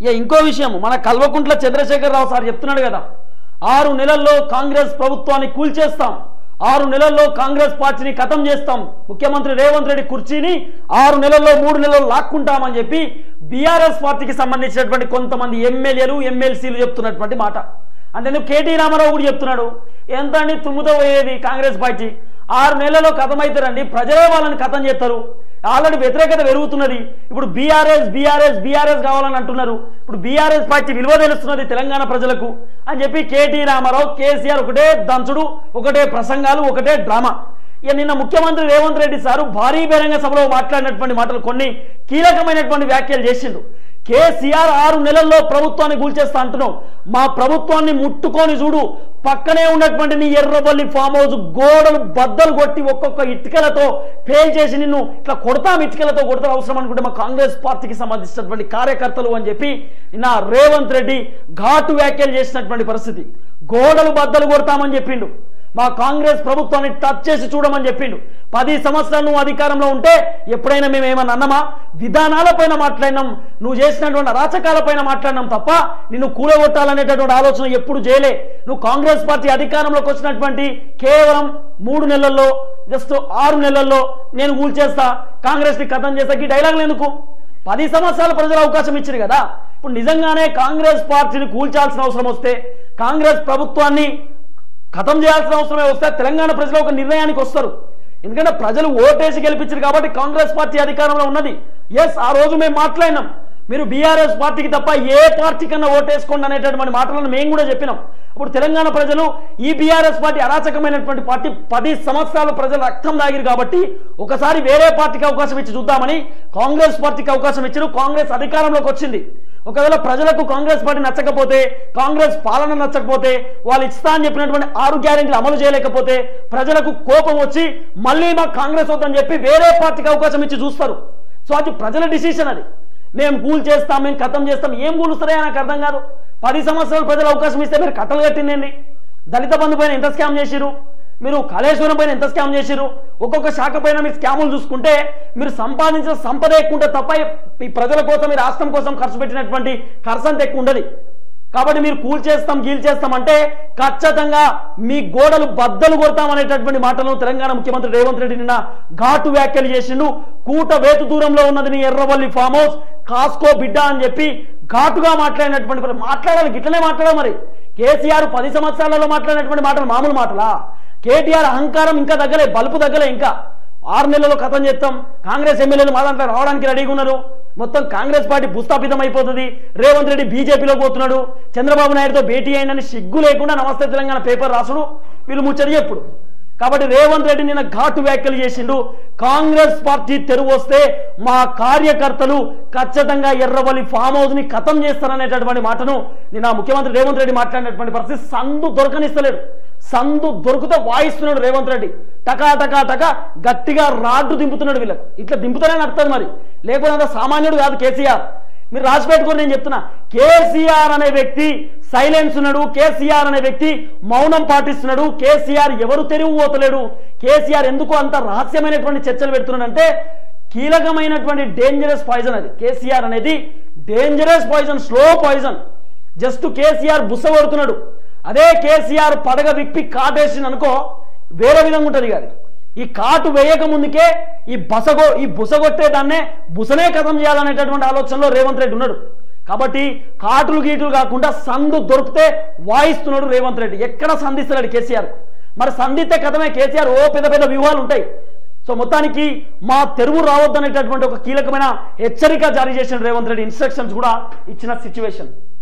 ఇక ఇంకో విషయం మన కల్వకుంట్ల చంద్రశేఖరరావు సార్ చెప్తున్నాడు కదా ఆరు నెలల్లో కాంగ్రెస్ ప్రభుత్వాన్ని కూల్చేస్తాం ఆరు నెలల్లో కాంగ్రెస్ పార్టీని ఖతం చేస్తాం ముఖ్యమంత్రి రేవంత్ రెడ్డి కుర్చీని ఆరు నెలల్లో మూడు నెలల్లో లాక్కుంటామని చెప్పి బీఆర్ఎస్ పార్టీకి సంబంధించినటువంటి కొంతమంది ఎమ్మెల్యేలు ఎమ్మెల్సీలు చెప్తున్నటువంటి మాట అంటే కేటీ రామారావు కూడా చెప్తున్నాడు ఎంత అండి తుమ్ముతో పోయేది కాంగ్రెస్ పార్టీ ఆరు నెలల్లో కథం అవుతారండి ప్రజలే వాళ్ళని కథం చేస్తారు ఆల్రెడీ వ్యతిరేకత పెరుగుతున్నది ఇప్పుడు బీఆర్ఎస్ బీఆర్ఎస్ బీఆర్ఎస్ కావాలని అంటున్నారు ఇప్పుడు బీఆర్ఎస్ పార్టీ విలువ తెలుస్తున్నది తెలంగాణ ప్రజలకు అని చెప్పి కేటీ రామారావు కేసీఆర్ ఒకటే దంచుడు ఒకటే ప్రసంగాలు ఒకటే డ్రామా ఇక నిన్న ముఖ్యమంత్రి రేవంత్ రెడ్డి సారు భారీ బహిరంగ సభలో మాట్లాడినటువంటి మాటలు కొన్ని కీలకమైనటువంటి వ్యాఖ్యలు చేసిండు కేసీఆర్ ఆరు నెలల్లో ప్రభుత్వాన్ని కూల్చేస్తా అంటున్నావు మా ప్రభుత్వాన్ని ముట్టుకొని చూడు పక్కనే ఉన్నటువంటి నీ ఎర్రబల్లి ఫామ్ హౌస్ గోడలు బద్దలు కొట్టి ఒక్కొక్క ఇటుకలతో ఫెయిల్ చేసి నిన్ను ఇట్లా కొడతాం ఇటుకలతో కొడతాం అవసరం అనుకుంటే మా కాంగ్రెస్ పార్టీకి సంబంధించినటువంటి కార్యకర్తలు అని చెప్పి నిన్న రేవంత్ రెడ్డి ఘాటు వ్యాఖ్యలు చేసినటువంటి పరిస్థితి గోడలు బద్దలు కొడతామని చెప్పిండు మా కాంగ్రెస్ ప్రభుత్వాన్ని టచ్ చేసి చూడమని చెప్పిండు పది సంవత్సరాలు నువ్వు అధికారంలో ఉంటే ఎప్పుడైనా మేము ఏమన్నా అన్నమా విధానాలపైన మాట్లాడినాం నువ్వు చేసినటువంటి అరాచకాలపైన మాట్లాడినాం తప్ప నిన్ను కూలగొట్టాలనేటటువంటి ఆలోచన ఎప్పుడు చేయలే నువ్వు కాంగ్రెస్ పార్టీ అధికారంలోకి వచ్చినటువంటి కేవలం మూడు నెలల్లో జస్ట్ ఆరు నెలల్లో నేను కూల్చేస్తా కాంగ్రెస్ ని ఖతం చేస్తా ఈ డైలాగులు ఎందుకు పది సంవత్సరాల ప్రజలు అవకాశం ఇచ్చారు కదా ఇప్పుడు నిజంగానే కాంగ్రెస్ పార్టీని కూల్చాల్సిన అవసరం వస్తే కాంగ్రెస్ ప్రభుత్వాన్ని ఖతం చేయాల్సిన అవసరమే వస్తే తెలంగాణ ప్రజలు ఒక నిర్ణయానికి వస్తారు ఎందుకంటే ప్రజలు ఓటేసి గెలిపించారు కాబట్టి కాంగ్రెస్ పార్టీ అధికారంలో ఉన్నది ఎస్ ఆ రోజు మేము మాట్లాడినాం మీరు బీఆర్ఎస్ పార్టీకి తప్ప ఏ పార్టీ కన్నా ఓటేసుకోండి అనేటటువంటి మాటలను మేము కూడా చెప్పినాం ఇప్పుడు తెలంగాణ ప్రజలు ఈ బీఆర్ఎస్ పార్టీ అరాచకమైనటువంటి పార్టీ పది సంవత్సరాలు ప్రజలు రక్తం దాగిరు కాబట్టి ఒకసారి వేరే పార్టీకి అవకాశం ఇచ్చి చూద్దామని కాంగ్రెస్ పార్టీకి అవకాశం ఇచ్చారు కాంగ్రెస్ అధికారంలోకి వచ్చింది ఒకవేళ ప్రజలకు కాంగ్రెస్ పార్టీ నచ్చకపోతే కాంగ్రెస్ పాలన నచ్చకపోతే వాళ్ళు ఇస్తా అని చెప్పినటువంటి ఆరు గ్యారెంటీలు అమలు చేయలేకపోతే ప్రజలకు కోపం వచ్చి మళ్ళీ మాకు కాంగ్రెస్ వద్దని చెప్పి వేరే పార్టీకి అవకాశం ఇచ్చి చూస్తారు సో అది ప్రజల డిసిషన్ అది మేము కూల్ చేస్తాం మేము కథం చేస్తాం ఏం కూలుస్తారే నాకు అర్థం కాదు పది సంవత్సరాలు ప్రజలు అవకాశం ఇస్తే మీరు కట్టలు కట్టిందండి దళిత బంధు పైన ఎంత స్కామ్ చేసిరు మీరు కాళేశ్వరం పైన ఎంత స్కామ్ చేసిరు ఒక్కొక్క శాఖ పైన మీరు స్కాములు చూసుకుంటే మీరు సంపాదించిన సంపద ఎక్కువ ఉంటుంది తప్ప ఈ ప్రజల కోసం ఈ రాష్ట్రం కోసం ఖర్చు పెట్టినటువంటి ఖర్చు అంత ఎక్కువ ఉండదు కాబట్టి మీరు కూల్ చేస్తాం గీల్ చేస్తాం అంటే ఖచ్చితంగా మీ గోడలు బద్దలు కొడతాం అనేటటువంటి మాటలను తెలంగాణ ముఖ్యమంత్రి రేవంత్ రెడ్డి నిన్న ఘాటు వ్యాఖ్యలు చేసిండు కూట వేతు దూరంలో ఉన్నది నీ ఎర్రవల్లి ఫామ్ హౌస్ కాస్కో బిడ్డ అని చెప్పి ఘాటుగా మాట్లాడినటువంటి పరి- మాట్లాడాలి గిట్లనే మాట్లాడాలి మరి కేసీఆర్ పది సంవత్సరాలలో మాట్లాడినటువంటి మాటలు మామూలు మాటలా కేటీఆర్ అహంకారం ఇంకా తగ్గలే బలుపు తగ్గలే ఇంకా ఆరు నెలల్లో కథం చేస్తాం కాంగ్రెస్ ఎమ్మెల్యేలు మా దాంట్లో రావడానికి రెడీగా ఉన్నారు మొత్తం కాంగ్రెస్ పార్టీ భూస్థాపితం అయిపోతుంది రేవంత్ రెడ్డి బీజేపీలో పోతున్నాడు చంద్రబాబు నాయుడుతో భేటీ అయిందని సిగ్గు లేకుండా నమస్తే తెలంగాణ పేపర్ రాసుడు వీళ్ళు ముచ్చడి చెప్పుడు కాబట్టి రేవంత్ రెడ్డి నిన్న ఘాటు వ్యాఖ్యలు చేసిండు కాంగ్రెస్ పార్టీ తెరువు వస్తే మా కార్యకర్తలు ఖచ్చితంగా ఎర్రవల్లి ఫామ్ హౌస్ ని ఖతం చేస్తారనేటటువంటి మాటను నిన్న ముఖ్యమంత్రి రేవంత్ రెడ్డి మాట్లాడినటువంటి పరిస్థితి సందు దొరకనిస్తలేడు సందు దొరికితే వాయిస్తున్నాడు రేవంత్ రెడ్డి టకా టకా టకా గట్టిగా రాడ్డు దింపుతున్నాడు వీళ్ళకు ఇట్లా దింపుతానే నడుతుంది మరి లేకపోతే అంత సామాన్యుడు కాదు కేసీఆర్ మీరు రాసి పెట్టుకొని నేను చెప్తున్నా కేసీఆర్ అనే వ్యక్తి సైలెన్స్ ఉన్నాడు కేసీఆర్ అనే వ్యక్తి మౌనం పాటిస్తున్నాడు కేసీఆర్ ఎవరు తెరువు పోతలేడు కేసీఆర్ ఎందుకు అంత రహస్యమైనటువంటి చర్చలు పెడుతున్నాడంటే కీలకమైనటువంటి డేంజరస్ పాయిజన్ అది కేసీఆర్ అనేది dangerous poison slow poison just KCR బుస కొడుతున్నాడు అదే కేసీఆర్ పడగ విప్పి కాటేసింది అనుకో వేరే విధంగా ఉంటుంది కాదు ఈ కాటు వేయక ముందుకే ఈ బసగో ఈ బుసగొట్టే దాన్నే బుసనే కథం చేయాలనేటటువంటి ఆలోచనలో రేవంత్ రెడ్డి ఉన్నాడు కాబట్టి కాటులు గీటులు కాకుండా సందు దొరికితే వాయిస్తున్నాడు రేవంత్ రెడ్డి ఎక్కడ సంధిస్తున్నాడు కేసీఆర్ మరి సంధిస్తే కథమే కేసీఆర్ ఓ పెద్ద పెద్ద వ్యూహాలు ఉంటాయి సో మొత్తానికి మా తెరువు రావద్దనేటటువంటి ఒక కీలకమైన హెచ్చరిక జారీ చేసిన రేవంత్ రెడ్డి ఇన్స్ట్రక్షన్స్ కూడా ఇచ్చిన సిచ్యువేషన్